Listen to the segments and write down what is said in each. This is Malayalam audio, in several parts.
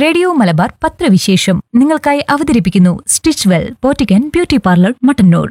റേഡിയോ മലബാർ പത്രവിശേഷം നിങ്ങൾക്കായി അവതരിപ്പിക്കുന്നു stitch well boutique and beauty parlour Mattannur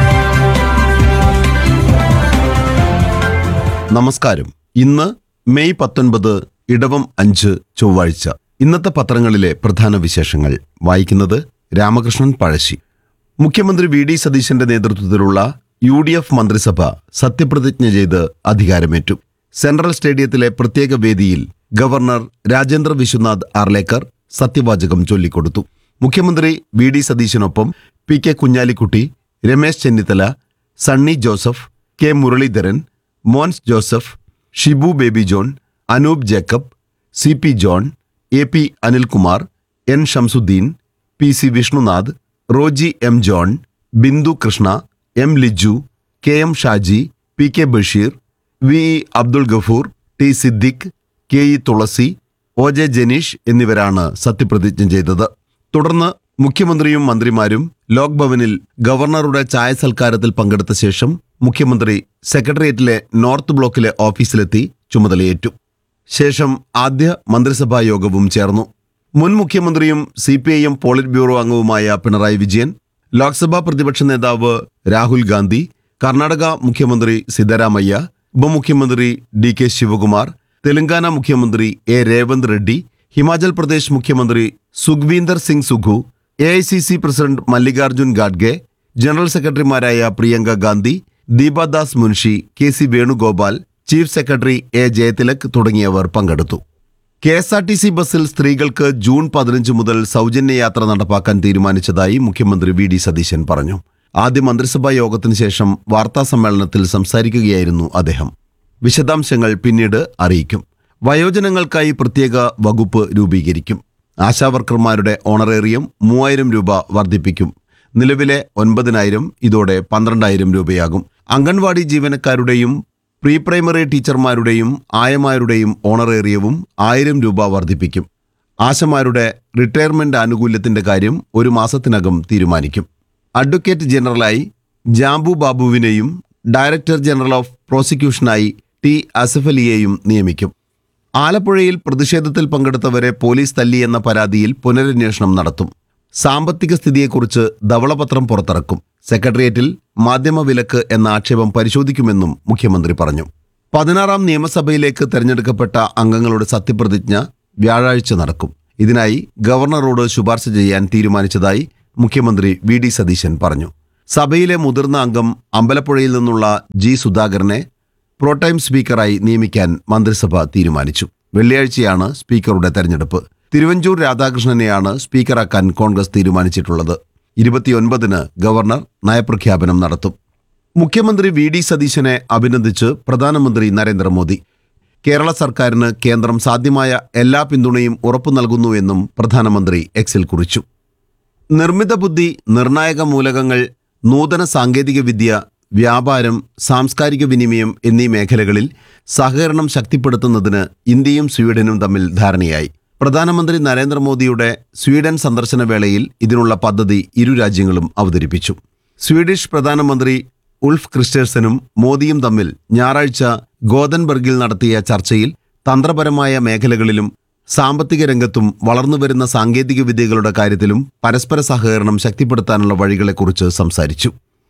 നമസ്കാരം ഇന്ന് മെയ് പത്തൊൻപത് ഇടവം അഞ്ച് ചൊവ്വാഴ്ച ഇന്നത്തെ പത്രങ്ങളിലെ പ്രധാന വിശേഷങ്ങൾ വായിക്കുന്നത് രാമകൃഷ്ണൻ പഴശ്ശി മുഖ്യമന്ത്രി വി ഡി സതീശന്റെ നേതൃത്വത്തിലുള്ള യു ഡി എഫ് മന്ത്രിസഭ സത്യപ്രതിജ്ഞ ചെയ്ത് അധികാരമേറ്റു സെൻട്രൽ സ്റ്റേഡിയത്തിലെ പ്രത്യേക വേദിയിൽ ഗവർണർ രാജേന്ദ്ര വിശ്വനാഥ് ആർലേക്കർ സത്യവാചകം ചൊല്ലിക്കൊടുത്തു മുഖ്യമന്ത്രി വി ഡി സതീശനൊപ്പം P K Kunhalikutty Ramesh Chennithala Sunny Joseph K Muraleedharan Mons Joseph Shibu Baby John Anoop Jacob C P John A P Anilkumar N Shamsuddin P C Vishnunath Roji M John Bindu Krishna M Liju K M Shaji P K Basheer V E Abdul Gafoor T Siddique K E Thulasi O J Janeesh എന്നിവരാണ് സത്യപ്രതിജ്ഞ ചെയ്തത് തുടർന്ന് മുഖ്യമന്ത്രിയും മന്ത്രിമാരും ലോക് ഭവനിൽ ഗവർണറുടെ ചായ സൽക്കാരത്തിൽ പങ്കെടുത്ത ശേഷം മുഖ്യമന്ത്രി സെക്രട്ടേറിയറ്റിലെ നോർത്ത് ബ്ലോക്കിലെ ഓഫീസിലെത്തി ചുമതലയേറ്റു ശേഷം ആദ്യ മന്ത്രിസഭാ യോഗവും ചേർന്നു മുൻ മുഖ്യമന്ത്രിയും C P I M polit bureau അംഗവുമായ പിണറായി വിജയൻ ലോക്സഭാ പ്രതിപക്ഷ നേതാവ് രാഹുൽ ഗാന്ധി കർണാടക മുഖ്യമന്ത്രി സിദ്ധരാമയ്യ ഉപമുഖ്യമന്ത്രി ഡി കെ ശിവകുമാർ തെലങ്കാന മുഖ്യമന്ത്രി എ രേവന്ത് റെഡ്ഡി ഹിമാചൽ പ്രദേശ് മുഖ്യമന്ത്രി Sukhvinder Singh Sukhu A I C C president Mallikarjun ഖാഡ്ഗെ ജനറൽ സെക്രട്ടറിമാരായ Priyanka Gandhi Deepa Das Munshi K C Venugopal chief secretary A Jayathilak തുടങ്ങിയവർ പങ്കെടുത്തു K S R T C ബസ്സിൽ സ്ത്രീകൾക്ക് ജൂൺ പതിനഞ്ച് മുതൽ സൗജന്യ യാത്ര നടപ്പാക്കാൻ തീരുമാനിച്ചതായി മുഖ്യമന്ത്രി വി ഡി സതീശൻ പറഞ്ഞു ആദ്യ മന്ത്രിസഭാ യോഗത്തിന് ശേഷം വാർത്താ സമ്മേളനത്തിൽ സംസാരിക്കുകയായിരുന്നു അദ്ദേഹം വിശദാംശങ്ങൾ പിന്നീട് അറിയിക്കും വയോജനങ്ങൾക്കായി പ്രത്യേക വകുപ്പ് രൂപീകരിക്കും ആശാവർക്കർമാരുടെ ഓണറേറിയം മൂവായിരം രൂപ വർദ്ധിപ്പിക്കും നിലവിലെ ഒൻപതിനായിരം ഇതോടെ പന്ത്രണ്ടായിരം രൂപയാകും അംഗൻവാടി ജീവനക്കാരുടെയും പ്രീ പ്രൈമറി ടീച്ചർമാരുടെയും ആയമാരുടെയും ഓണറേറിയവും ആയിരം രൂപ വർദ്ധിപ്പിക്കും ആശമാരുടെ റിട്ടയർമെന്റ് ആനുകൂല്യത്തിന്റെ കാര്യം ഒരു മാസത്തിനകം തീരുമാനിക്കും അഡ്വക്കേറ്റ് ജനറലായി ജാംബു ബാബുവിനെയും ഡയറക്ടർ ജനറൽ ഓഫ് പ്രോസിക്യൂഷനായി ടി അസഫലിയെയും നിയമിക്കും ആലപ്പുഴയിൽ പ്രതിഷേധത്തിൽ പങ്കെടുത്തവരെ പോലീസ് തല്ലിയെന്ന പരാതിയിൽ പുനരന്വേഷണം നടത്തും സാമ്പത്തിക സ്ഥിതിയെക്കുറിച്ച് ധവളപത്രം പുറത്തിറക്കും സെക്രട്ടേറിയറ്റിൽ മാധ്യമ വിലക്ക് എന്ന ആക്ഷേപം പരിശോധിക്കുമെന്നും മുഖ്യമന്ത്രി പറഞ്ഞു പതിനാറാം നിയമസഭയിലേക്ക് തെരഞ്ഞെടുക്കപ്പെട്ട അംഗങ്ങളുടെ സത്യപ്രതിജ്ഞ വ്യാഴാഴ്ച നടക്കും ഇതിനായി ഗവർണറോട് ശുപാർശ ചെയ്യാൻ തീരുമാനിച്ചതായി മുഖ്യമന്ത്രി വി ഡി സതീശൻ പറഞ്ഞു സഭയിലെ മുതിർന്ന അംഗം അമ്പലപ്പുഴയിൽ നിന്നുള്ള ജി സുധാകരനെ പ്രോടൈം സ്പീക്കറായി നിയമിക്കാൻ മന്ത്രിസഭ തീരുമാനിച്ചു വെള്ളിയാഴ്ചയാണ് സ്പീക്കറുടെ തെരഞ്ഞെടുപ്പ് തിരുവഞ്ചൂർ രാധാകൃഷ്ണനെയാണ് സ്പീക്കറാക്കാൻ കോൺഗ്രസ് തീരുമാനിച്ചിട്ടുള്ളത് ഇരുപത്തിയൊൻപതിന് ഗവർണർ നയപ്രഖ്യാപനം നടത്തും മുഖ്യമന്ത്രി വി ഡി സതീശനെ അഭിനന്ദിച്ച് പ്രധാനമന്ത്രി നരേന്ദ്രമോദി കേരള സർക്കാരിന് കേന്ദ്രം സാധ്യമായ എല്ലാ പിന്തുണയും ഉറപ്പു നൽകുന്നുവെന്നും പ്രധാനമന്ത്രി എക്സിൽ കുറിച്ചു നിർമ്മിത ബുദ്ധി നിർണായക മൂലകങ്ങൾ നൂതന സാങ്കേതിക വിദ്യ വ്യാപാരം സാംസ്കാരിക വിനിമയം എന്നീ മേഖലകളിൽ സഹകരണം ശക്തിപ്പെടുത്തുന്നതിന് ഇന്ത്യയും സ്വീഡനും തമ്മിൽ ധാരണയായി പ്രധാനമന്ത്രി നരേന്ദ്രമോദിയുടെ സ്വീഡൻ സന്ദർശന വേളയിൽ ഇതിനുള്ള പദ്ധതി ഇരു രാജ്യങ്ങളും അവതരിപ്പിച്ചു സ്വീഡിഷ് പ്രധാനമന്ത്രി ഉൾഫ് ക്രിസ്റ്റേഴ്സനും മോദിയും തമ്മിൽ ഞായറാഴ്ച ഗോതൻബർഗിൽ നടത്തിയ ചർച്ചയിൽ തന്ത്രപരമായ മേഖലകളിലും സാമ്പത്തിക രംഗത്തും വളർന്നുവരുന്ന സാങ്കേതിക വിദ്യകളുടെ കാര്യത്തിലും പരസ്പര സഹകരണം ശക്തിപ്പെടുത്താനുള്ള വഴികളെക്കുറിച്ച് സംസാരിച്ചു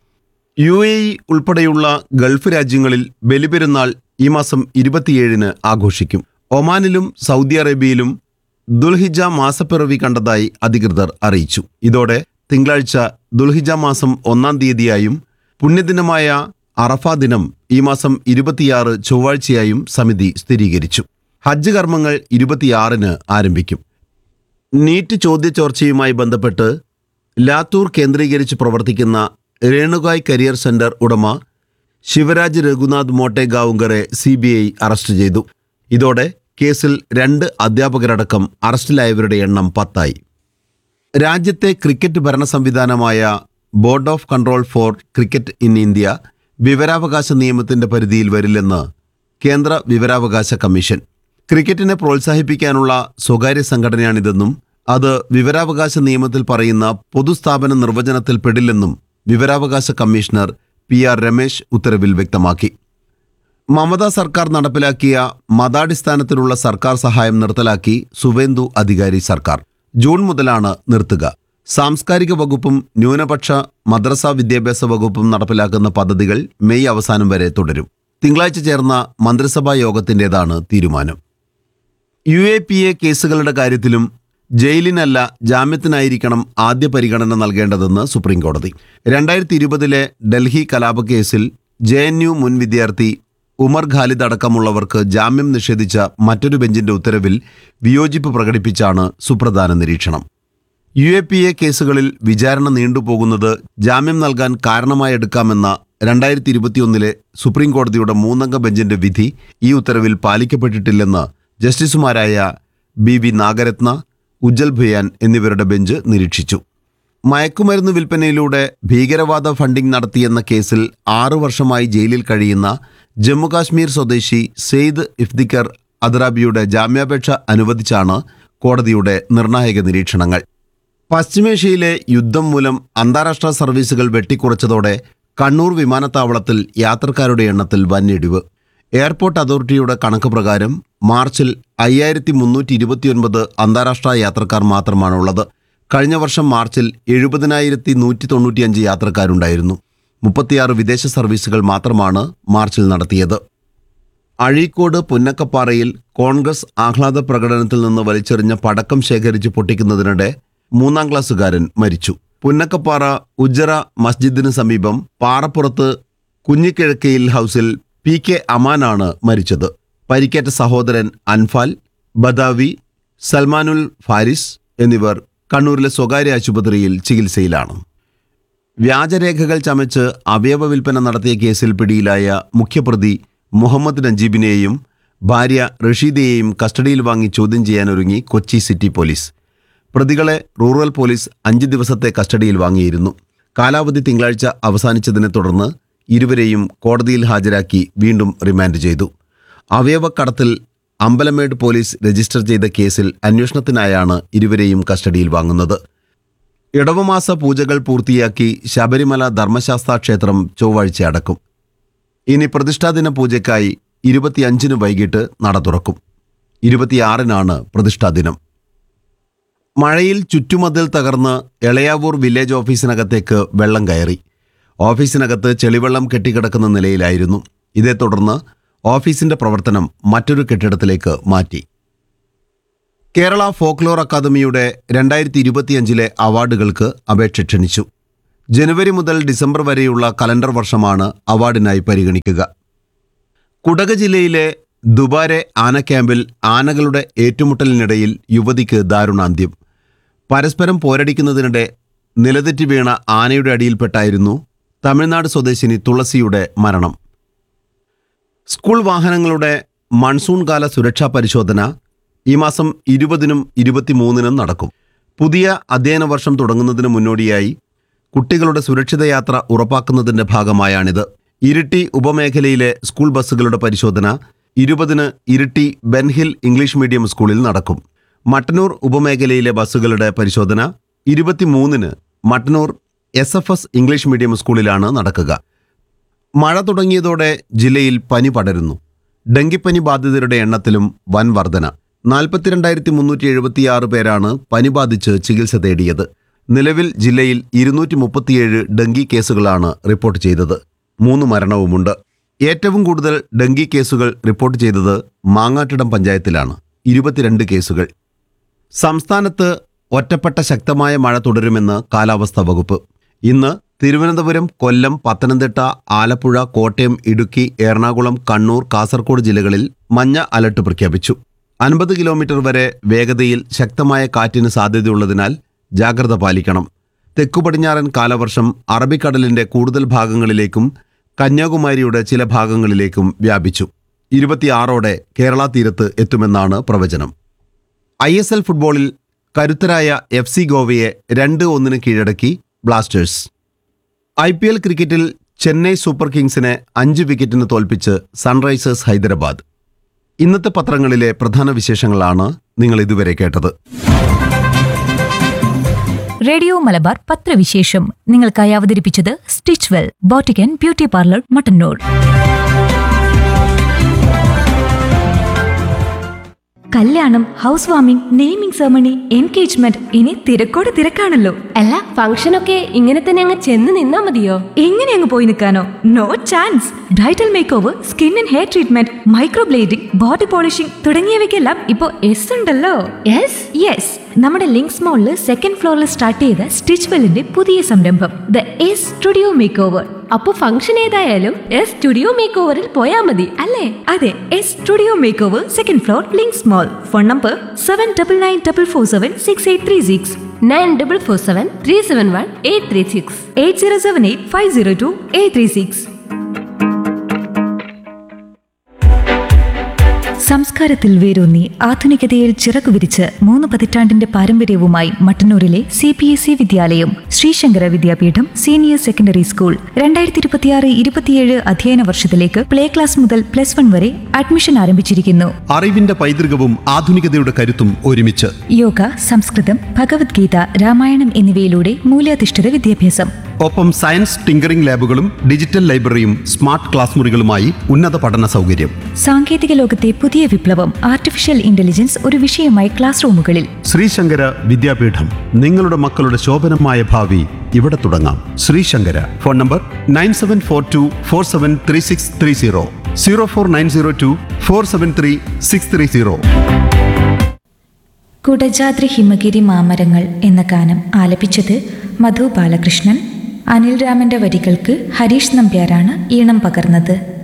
യു എ ഇ ഉൾപ്പെടെയുള്ള ഗൾഫ് രാജ്യങ്ങളിൽ ബലിപെരുന്നാൾ ഈ മാസം ഇരുപത്തിയേഴിന് ആഘോഷിക്കും ഒമാനിലും സൗദി അറേബ്യയിലും ദുൽഹിജ മാസപ്പിറവി കണ്ടതായി അധികൃതർ അറിയിച്ചു ഇതോടെ തിങ്കളാഴ്ച ദുൽഹിജ മാസം ഒന്നാം തീയതിയായും പുണ്യദിനമായ അറഫ ദിനം ഈ മാസം ഇരുപത്തിയാറ് ചൊവ്വാഴ്ചയായും സമിതി സ്ഥിരീകരിച്ചു ഹജ്ജ് കർമ്മങ്ങൾ ഇരുപത്തിയാറിന് ആരംഭിക്കും നീറ്റ് ചോദ്യചോർച്ചയുമായി ബന്ധപ്പെട്ട് ലാത്തൂർ കേന്ദ്രീകരിച്ച് പ്രവർത്തിക്കുന്ന രേണുകായ് കരിയർ സെന്റർ ഉടമ ശിവരാജ് രഘുനാഥ് മോട്ടേഗാവുങ്കറെ സി ബി ഐ അറസ്റ്റ് ചെയ്തു ഇതോടെ കേസിൽ രണ്ട് അധ്യാപകരടക്കം അറസ്റ്റിലായവരുടെ എണ്ണം പത്തായി രാജ്യത്തെ ക്രിക്കറ്റ് ഭരണ സംവിധാനമായ board of control for cricket in India വിവരാവകാശ നിയമത്തിന്റെ പരിധിയിൽ വരില്ലെന്ന് കേന്ദ്ര വിവരാവകാശ കമ്മീഷൻ ക്രിക്കറ്റിനെ പ്രോത്സാഹിപ്പിക്കാനുള്ള സ്വകാര്യ സംഘടനയാണിതെന്നും അത് വിവരാവകാശ നിയമത്തിൽ പറയുന്ന പൊതുസ്ഥാപന നിർവചനത്തിൽ പെടില്ലെന്നും വിവരാവകാശ കമ്മീഷണർ പി ആർ രമേശ് ഉത്തരവിൽ വ്യക്തമാക്കി മമതാ സർക്കാർ നടപ്പിലാക്കിയ മതാടിസ്ഥാനത്തിലുള്ള സർക്കാർ സഹായം നിർത്തലാക്കി സുവേന്ദു അധികാരി സർക്കാർ ജൂൺ മുതലാണ് നിർത്തുക സാംസ്കാരിക വകുപ്പും ന്യൂനപക്ഷ മദ്രസ വിദ്യാഭ്യാസ വകുപ്പും നടപ്പിലാക്കുന്ന പദ്ധതികൾ മെയ് അവസാനം വരെ തുടരും തിങ്കളാഴ്ച ചേർന്ന മന്ത്രിസഭാ യോഗത്തിന്റേതാണ് തീരുമാനം യു എ പി എ കേസുകളുടെ കാര്യത്തിലും ജയിലിനല്ല ജാമ്യത്തിനായിരിക്കണം ആദ്യ പരിഗണന നൽകേണ്ടതെന്ന് സുപ്രീം കോടതി രണ്ടായിരത്തി ഇരുപതിലെ ഡൽഹി കലാപക്കേസിൽ ജെ എൻ യു മുൻ വിദ്യാർത്ഥി ഉമർ ഖാലിദ് അടക്കമുള്ളവർക്ക് ജാമ്യം നിഷേധിച്ച മറ്റൊരു ബെഞ്ചിന്റെ ഉത്തരവിൽ വിയോജിപ്പ് പ്രകടിപ്പിച്ചാണ് സുപ്രധാന നിരീക്ഷണം യു എ പി എ കേസുകളിൽ വിചാരണ നീണ്ടുപോകുന്നത് ജാമ്യം നൽകാൻ കാരണമായെടുക്കാമെന്ന രണ്ടായിരത്തി ഇരുപത്തിയൊന്നിലെ സുപ്രീം കോടതിയുടെ മൂന്നംഗ ബെഞ്ചിന്റെ വിധി ഈ ഉത്തരവിൽ പാലിക്കപ്പെട്ടിട്ടില്ലെന്ന് ജസ്റ്റിസുമാരായ ബി വി നാഗരത്ന ഉജ്ജൽ ഭുയാൻ എന്നിവരുടെ ബെഞ്ച് നിരീക്ഷിച്ചു മയക്കുമരുന്ന് വിൽപ്പനയിലൂടെ ഭീകരവാദ ഫണ്ടിംഗ് നടത്തിയെന്ന കേസിൽ ആറു വർഷമായി ജയിലിൽ കഴിയുന്ന ജമ്മുകാശ്മീർ സ്വദേശി സെയ്ദ് ഇഫ്തിക്കർ അദ്രാബിയുടെ ജാമ്യാപേക്ഷ അനുവദിച്ചാണ് കോടതിയുടെ നിർണായക നിരീക്ഷണങ്ങൾ പശ്ചിമേഷ്യയിലെ യുദ്ധം മൂലം അന്താരാഷ്ട്ര സർവീസുകൾ വെട്ടിക്കുറച്ചതോടെ കണ്ണൂർ വിമാനത്താവളത്തിൽ യാത്രക്കാരുടെ എണ്ണത്തിൽ വൻ ഇടിവ് എയർപോർട്ട് അതോറിറ്റിയുടെ കണക്ക് പ്രകാരം മാർച്ചിൽ അയ്യായിരത്തി മുന്നൂറ്റി ഇരുപത്തിയൊൻപത് അന്താരാഷ്ട്ര യാത്രക്കാർ മാത്രമാണുള്ളത് കഴിഞ്ഞ വർഷം മാർച്ചിൽ എഴുപതിനായിരത്തി നൂറ്റി തൊണ്ണൂറ്റിയഞ്ച് യാത്രക്കാരുണ്ടായിരുന്നു മുപ്പത്തിയാറ് വിദേശ സർവീസുകൾ മാത്രമാണ് മാർച്ചിൽ നടത്തിയത് അഴീക്കോട് പുന്നക്കപ്പാറയിൽ കോൺഗ്രസ് ആഹ്ലാദ പ്രകടനത്തിൽ നിന്ന് വലിച്ചെറിഞ്ഞ പടക്കം ശേഖരിച്ച് പൊട്ടിക്കുന്നതിനിടെ മൂന്നാം ക്ലാസ്സുകാരൻ മരിച്ചു പുന്നക്കപ്പാറ ഉജ്ജറ മസ്ജിദിന് സമീപം പാറപ്പുറത്ത് കുഞ്ഞിക്കിഴക്കയിൽ ഹൗസിൽ പി കെ അമാനാണ് മരിച്ചത് പരിക്കേറ്റ സഹോദരൻ അൻഫാൽ ബദാവി സൽമാനുൽ ഫാരിസ് എന്നിവർ കണ്ണൂരിലെ സ്വകാര്യ ആശുപത്രിയിൽ ചികിത്സയിലാണ് വ്യാജരേഖകൾ ചമച്ച് അവയവ വിൽപ്പന നടത്തിയ കേസിൽ പിടിയിലായ മുഖ്യപ്രതി മുഹമ്മദ് നജീബിനെയും ഭാര്യ റഷീദയെയും കസ്റ്റഡിയിൽ വാങ്ങി ചോദ്യം ചെയ്യാനൊരുങ്ങി കൊച്ചി സിറ്റി പോലീസ് പ്രതികളെ റൂറൽ പോലീസ് അഞ്ച് ദിവസത്തെ കസ്റ്റഡിയിൽ വാങ്ങിയിരുന്നു കാലാവധി തിങ്കളാഴ്ച അവസാനിച്ചതിനെ തുടർന്ന് ഇരുവരെയും കോടതിയിൽ ഹാജരാക്കി വീണ്ടും റിമാൻഡ് ചെയ്തു അവയവക്കടത്തിൽ അമ്പലമേട് പോലീസ് രജിസ്റ്റർ ചെയ്ത കേസിൽ അന്വേഷണത്തിനായാണ് ഇരുവരെയും കസ്റ്റഡിയിൽ വാങ്ങുന്നത് ഇടവമാസ പൂജകൾ പൂർത്തിയാക്കി ശബരിമല ധർമ്മശാസ്ത്ര ക്ഷേത്രം ചൊവ്വാഴ്ച അടക്കും ഇനി പ്രതിഷ്ഠാദിന പൂജയ്ക്കായി ഇരുപത്തിയഞ്ചിന് വൈകിട്ട് നട തുറക്കും ഇരുപത്തിയാറിനാണ് പ്രതിഷ്ഠാദിനം മഴയിൽ ചുറ്റുമതിൽ തകർന്ന് എളയാവൂർ വില്ലേജ് ഓഫീസിനകത്തേക്ക് വെള്ളം കയറി ഓഫീസിനകത്ത് ചെളിവെള്ളം കെട്ടിക്കിടക്കുന്ന നിലയിലായിരുന്നു ഇതേ തുടർന്ന് ഓഫീസിന്റെ പ്രവർത്തനം മറ്റൊരു കെട്ടിടത്തിലേക്ക് മാറ്റി കേരള ഫോക്ലോർ അക്കാദമിയുടെ രണ്ടായിരത്തി ഇരുപത്തിയഞ്ചിലെ അവാർഡുകൾക്ക് അപേക്ഷ ക്ഷണിച്ചു ജനുവരി മുതൽ ഡിസംബർ വരെയുള്ള കലണ്ടർ വർഷമാണ് അവാർഡിനായി പരിഗണിക്കുക കുടക് ജില്ലയിലെ ദുബാരെ ആന ക്യാമ്പിൽ ആനകളുടെ ഏറ്റുമുട്ടലിനിടയിൽ യുവതിക്ക് ദാരുണാന്ത്യം പരസ്പരം പോരടിക്കുന്നതിനിടെ നിലതെറ്റി വീണ ആനയുടെ അടിയിൽപ്പെട്ടായിരുന്നു തമിഴ്നാട് സ്വദേശിനി തുളസിയുടെ മരണം സ്കൂൾ വാഹനങ്ങളുടെ മൺസൂൺ കാല സുരക്ഷാ പരിശോധന ഈ മാസം ഇരുപതിനും ഇരുപത്തിമൂന്നിനും നടക്കും പുതിയ അധ്യയന വർഷം തുടങ്ങുന്നതിന് മുന്നോടിയായി കുട്ടികളുടെ സുരക്ഷിത യാത്ര ഉറപ്പാക്കുന്നതിന്റെ ഭാഗമായാണിത് ഇരിട്ടി ഉപമേഖലയിലെ സ്കൂൾ ബസ്സുകളുടെ പരിശോധന ഇരുപതിന് ഇരിട്ടി ബെൻഹിൽ ഇംഗ്ലീഷ് മീഡിയം സ്കൂളിൽ നടക്കും മട്ടന്നൂർ ഉപമേഖലയിലെ ബസ്സുകളുടെ പരിശോധന ഇരുപത്തിമൂന്നിന് Mattannur S F S English medium സ്കൂളിലാണ് നടക്കുക മഴ തുടങ്ങിയതോടെ ജില്ലയിൽ പനി പടരുന്നു ഡെങ്കിപ്പനി ബാധിതരുടെ എണ്ണത്തിലും വൻ വർധന നാൽപ്പത്തിരണ്ടായിരത്തി മുന്നൂറ്റി എഴുപത്തിയാറ് പേരാണ് പനി ബാധിച്ച് ചികിത്സ തേടിയത് നിലവിൽ ജില്ലയിൽ ഇരുന്നൂറ്റി മുപ്പത്തിയേഴ് ഡെങ്കി കേസുകളാണ് റിപ്പോർട്ട് ചെയ്തത് മൂന്ന് മരണവുമുണ്ട് ഏറ്റവും കൂടുതൽ ഡെങ്കി കേസുകൾ റിപ്പോർട്ട് ചെയ്തത് മാങ്ങാട്ടിടം പഞ്ചായത്തിലാണ് ഇരുപത്തിരണ്ട് കേസുകൾ സംസ്ഥാനത്ത് ഒറ്റപ്പെട്ട ശക്തമായ മഴ തുടരുമെന്ന് കാലാവസ്ഥാ വകുപ്പ് ഇന്ന് തിരുവനന്തപുരം കൊല്ലം പത്തനംതിട്ട ആലപ്പുഴ കോട്ടയം ഇടുക്കി എറണാകുളം കണ്ണൂർ കാസർഗോഡ് ജില്ലകളിൽ മഞ്ഞ അലർട്ട് പ്രഖ്യാപിച്ചു അൻപത് കിലോമീറ്റർ വരെ വേഗതയിൽ ശക്തമായ കാറ്റിന് സാധ്യതയുള്ളതിനാൽ ജാഗ്രത പാലിക്കണം തെക്കു പടിഞ്ഞാറൻ കാലവർഷം അറബിക്കടലിന്റെ കൂടുതൽ ഭാഗങ്ങളിലേക്കും കന്യാകുമാരിയുടെ ചില ഭാഗങ്ങളിലേക്കും വ്യാപിച്ചു ഇരുപത്തിയാറോടെ കേരള തീരത്ത് എത്തുമെന്നാണ് പ്രവചനം ഐ എസ് എൽ ഫുട്ബോളിൽ കരുത്തരായ എഫ് സി ഗോവയെ രണ്ട് ഒന്നിന് കീഴടക്കി ബ്ലാസ്റ്റേഴ്സ് ഐ പി എൽ ക്രിക്കറ്റിൽ ചെന്നൈ സൂപ്പർ കിങ്സിനെ അഞ്ച് വിക്കറ്റിന് തോൽപ്പിച്ച് സൺറൈസേഴ്സ് ഹൈദരാബാദ് ഇന്നത്തെ പത്രങ്ങളിലെ പ്രധാന വിശേഷങ്ങളാണ് നിങ്ങൾ ഇതുവരെ കേട്ടത് റേഡിയോ മലബാർ പത്രവിശേഷം നിങ്ങൾക്കായി അവതരിപ്പിച്ചത് stitch well boutique and beauty parlour Mattannur കല്യാണം house warming naming ceremony engagement ഇനി തിരക്കോട് തിരക്കാണല്ലോ അല്ല ഫംഗ്ഷനൊക്കെ ഇങ്ങനെ തന്നെ അങ്ങ് ചെന്ന് നിന്നാ മതിയോ എങ്ങനെ അങ്ങ് പോയി നിൽക്കാനോ no chance bridal makeover skin and hair treatment microblading body polishing തുടങ്ങിയവയ്ക്കെല്ലാം ഇപ്പോൾ എസ് ഉണ്ടല്ലോ യെസ് യെസ് നമ്മുടെ ലിങ്ക്സ് മോളിൽ സെക്കൻഡ് ഫ്ലോറിൽ സ്റ്റാർട്ട് ചെയ്ത സ്റ്റിച്ച് വെല്ലിന്റെ പുതിയ സംരംഭം the S studio makeover അപ്പൊ ഫംഗ്ഷൻ ഏതായാലും എസ് സ്റ്റുഡിയോ മേക്ക് ഓവറിൽ പോയാ മതി അല്ലേ അതെ S studio makeover second floor links mall phone number seven double nine double four seven six eight three six nine double four seven three seven one eight three six eight zero seven eight five zero two eight three six സംസ്കാരത്തിൽ വേരൂന്നി ആധുനികതയിൽ ചിറകു വിരിച്ച് മൂന്ന് പതിറ്റാണ്ടിന്റെ പാരമ്പര്യവുമായി മട്ടന്നൂരിലെ സി പി എസ് ഇ വിദ്യാലയം Sreesankara Vidyapeetham senior secondary school രണ്ടായിരത്തി ഇരുപത്തിയാറ് ഇരുപത്തിയേഴ് അധ്യയന വർഷത്തിലേക്ക് പ്ലേ ക്ലാസ് മുതൽ പ്ലസ് വൺ വരെ അഡ്മിഷൻ ആരംഭിച്ചിരിക്കുന്നു അറിവിന്റെ പൈതൃകവും ആധുനികതയുടെ കരുത്തും ഒരുമിച്ച് യോഗ സംസ്കൃതം ഭഗവത്ഗീത രാമായണം എന്നിവയിലൂടെ മൂല്യാധിഷ്ഠിത വിദ്യാഭ്യാസം ഒപ്പം സയൻസ് ടിങ്കറിംഗ് ലാബുകളും ഡിജിറ്റൽ ലൈബ്രറിയും സ്മാർട്ട് ക്ലാസ് മുറികളുമായി ഉന്നത പഠന സൗകര്യം സാങ്കേതിക ലോകത്തെ പുതിയ വിപ്ലവം ആർട്ടിഫിഷ്യൽ ഇന്റലിജൻസ് ഒരു വിഷയമായി ക്ലാസ് റൂമുകളിൽ ശ്രീശങ്കര വിദ്യാപീഠം നിങ്ങളുടെ മക്കളുടെ ശോഭനമായ ഭാവി ഇവിടെ തുടങ്ങാം Sreesankara phone number nine seven four two four seven three six three zero zero four nine zero two four seven three six three zero Kudajadri ഹിമഗിരി മാമരങ്ങൾ എന്ന ഗാനം ആലപിച്ചത് മധു ബാലകൃഷ്ണൻ അനിൽ രാമന്റെ വരികൾക്ക് ഹരീഷ് നമ്പ്യാരാണ് ഈണം പകർന്നത്